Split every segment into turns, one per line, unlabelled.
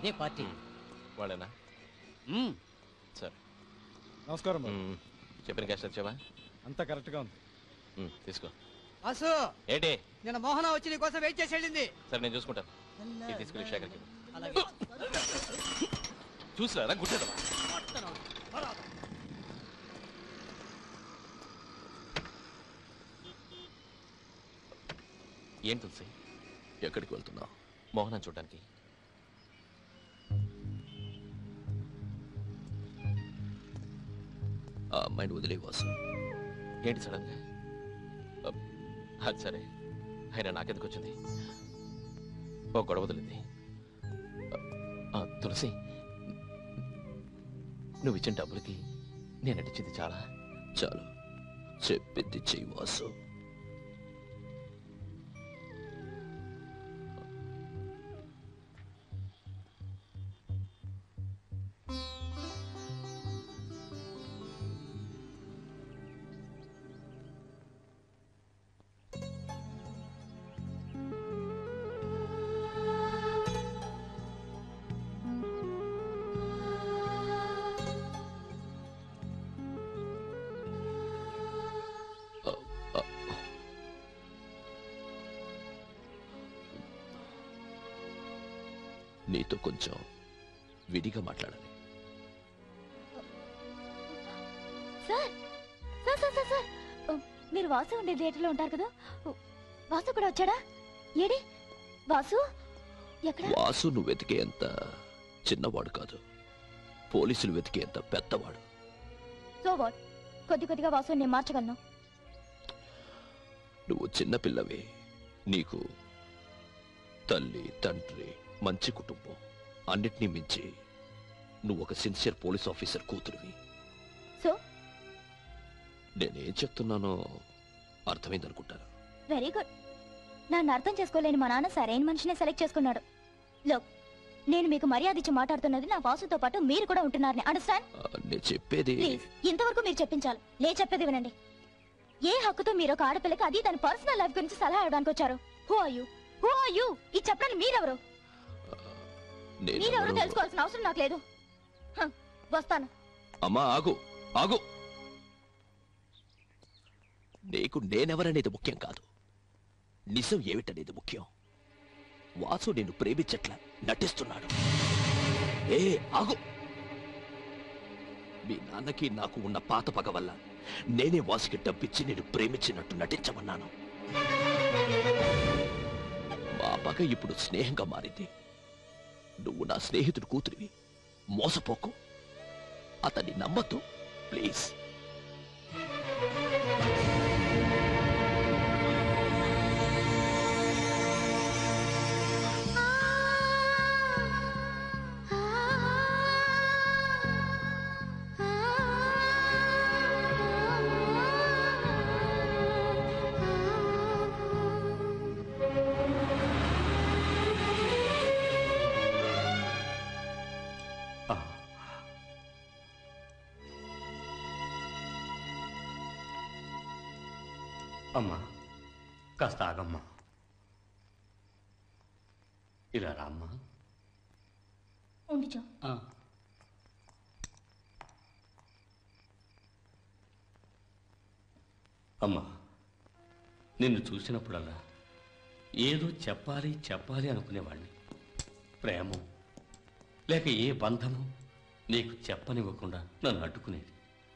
అదే పార్టీ
వాళ్ళేనా
మ్మ్.
సరే
నమస్కారం బాబు.
మ్మ్. చెప్పిన క్యాష్ వచ్చావా
అంతా కరెక్ట్గా ఉంది
మ్మ్, తీసుకో
వాసు
ఏంటి
నిన్న మోహన వచ్చి నీ కోసం వెయిట్ చేసి వెళ్ళింది
సరే నేను చూసుకుంటాను ఇది తీసుకెళ్ళి శేఖర్కి ఇవ్వు.
అలాగే
చూసిరా గుర్తుందా ఏం తులసి
ఎక్కడికి వెళ్తున్నావు
మోహనం చూడడానికి
ఆ అమ్మాయిని వదిలే వాసు
ఏంటి సడన్ గా అబ్, అది సరే అయినా నాకెందుకు వచ్చింది ఓ గొడవ వదిలింది ఆ, తులసి నువ్వు ఇచ్చిన డబ్బులకి నేను నటించింది చాలా
చాలు చెప్పింది చెయ్యి వాసు ఆ, ఆ. నీతో కొంచెం విడిగా మాట్లాడాలి
sir sir sir sir sir ఓ, మీరు వాసు ఉండే థియేటర్లో ఉంటారు కదా ఓ, వాసు కూడా వచ్చాడా ఏడి వాసు ఎక్కడ
వాసు నువ్వు వెతికేంత చిన్నవాడు కాదు పోలీసులు వెతికేంత పెద్దవాడు
సో వాట్ కొద్ది కొద్దిగా వాసు నేను మార్చగలను
నువ్వు చిన్నపిల్లవే నీకు తల్లి తండ్రి మంచి కుటుంబం అన్నిటినీ మించి నువ్వు ఒక సిన్సియర్ పోలీస్ ఆఫీసర్ కూతురివి
సో
నేనేం చెప్తున్నానో అర్థమైందనుకుంటాను
వెరీ గుడ్ నన్ను అర్థం చేసుకోలేని మా నాన్న సరైన మనిషినే సెలెక్ట్ చేసుకున్నాడు లోక్ నేను మీకు మర్యాద ఇచ్చి మాట్లాడుతున్నది నా వాసుతో పాటు మీరు కూడా ఉంటున్నారని అండర్స్టాండ్
ఆ, నేను చెప్పేది
ప్లీజ్ ఇంతవరకు మీరు చెప్పించాలి నేను చెప్పేది వినండి ఏ హక్కుతో మీరు ఒక ఆడపిల్లకి అది తన పర్సనల్ లైఫ్ గురించి సలహా ఇవ్వడానికి వచ్చారు who are you who are you ఇది చెప్పడానికి మీరెవరు
నేను
మీరెవరు
ఎవరో-
తెలుసుకోవాల్సిన అవసరం నాకు లేదు హ, వస్తాను
అమ్మా ఆగు ఆగు నీకు నేనెవరనేది ముఖ్యం కాదు నిజం ఏమిటనేది ముఖ్యం వాసు నిన్ను ప్రేమించట్ల నటిస్తున్నాడు ఏ ఆగు మీ నాన్నకి నాకు ఉన్న పాత పగ వల్ల నేనే వాసుకి డబ్బిచ్చి నేను ప్రేమించినట్టు నటించమన్నాను మా పగ ఇప్పుడు స్నేహంగా మారింది నువ్వు నా స్నేహితుడు కూతురివి మోసపోకు అతన్ని నమ్మద్దు ప్లీజ్
అమ్మా కాస్త ఆగమ్మా ఇలా రామ్మా
ఉండిచో
అమ్మా నిన్ను చూసినప్పుడల్లా ఏదో చెప్పాలి చెప్పాలి అనుకునేవాడిని ప్రేమ లేక ఏ బంధము నీకు చెప్పనివ్వకుండా నన్ను అడ్డుకునేది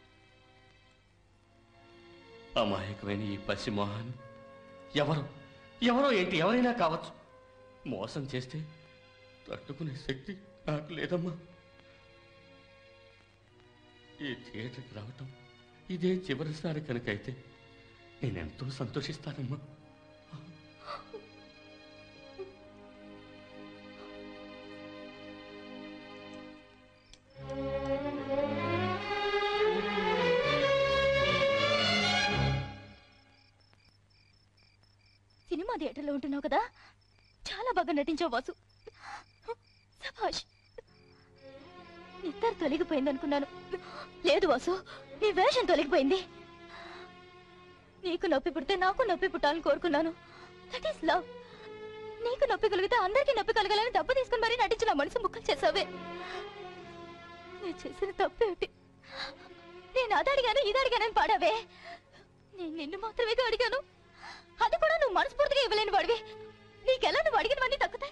అమాయకమైన ఈ పసి మొహాన్ని ఎవరు ఎవరో ఏంటి ఎవరైనా కావచ్చు మోసం చేస్తే తట్టుకునే శక్తి నాకు లేదమ్మా ఈ థియేటర్కి రావటం ఇదే చివరిసారి కనుకైతే నేనెంతో సంతోషిస్తానమ్మా
సినిమా థియేటర్లో ఉంటున్నావు కదా చాలా బాగా నటించావు వాసు సభాష్ నిద్ర తొలగిపోయింది అనుకున్నాను లేదు వాసు నీ వేషం తొలగిపోయింది నీకు నొప్పి పుడితే నాకు నొప్పి పుట్టాలని కోరుకున్నాను దట్ ఈస్ లవ్ నీకు నొప్పి కలిగితే అందరికీ నొప్పి కలగాలని డబ్బు తీసుకుని మరీ నటించిన మనసు ముక్కలు చేసావే నేను చేసిన తప్పేమిటి నేను అది అడిగాను ఇది అడిగానని పాడావే నేను నిన్ను మాత్రమే అడిగాను అది కూడా నువ్వు మనస్ఫూర్తిగా ఇవ్వలేని వాడివి నీకెలా నువ్వు అడిగినవన్నీ తగ్గుతాయి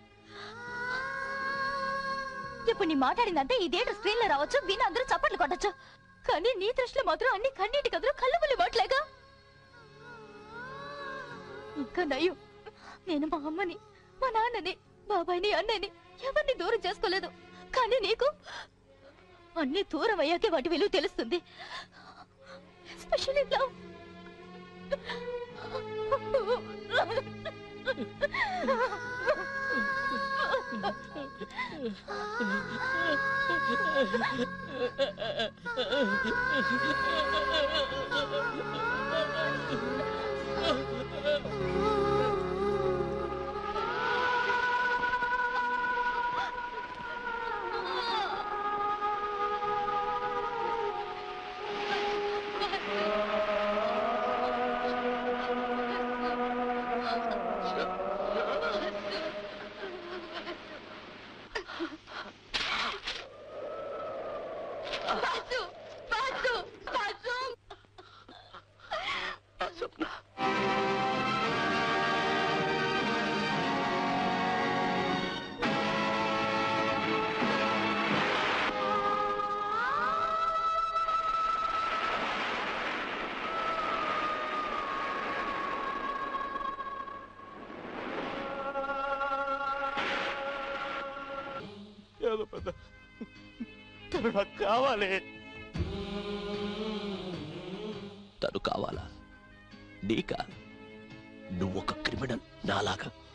ఇప్పుడు నీ మాట్లాడిందంటే ఈ థియేటర్ స్క్రీన్ లో రావచ్చు విని అందరూ చప్పట్లు కొట్టచ్చు కానీ నీ దృష్టిలో మాత్రం అన్ని కన్నీటి కథలు కళ్ళు పుల్లి మాటలేగా ఇంకా నయ్యం నేను మా అమ్మని మా నాన్నని బాబాయిని అన్నని ఎవరిని దూరం చేసుకోలేదు కానీ నీకు అన్ని దూరం అయ్యాకే వాటి విలువ తెలుస్తుంది ఎస్పెషల్లీ లవ్
తను కావాలా నీకా నువ్వొక క్రిమినల్ నాలాగా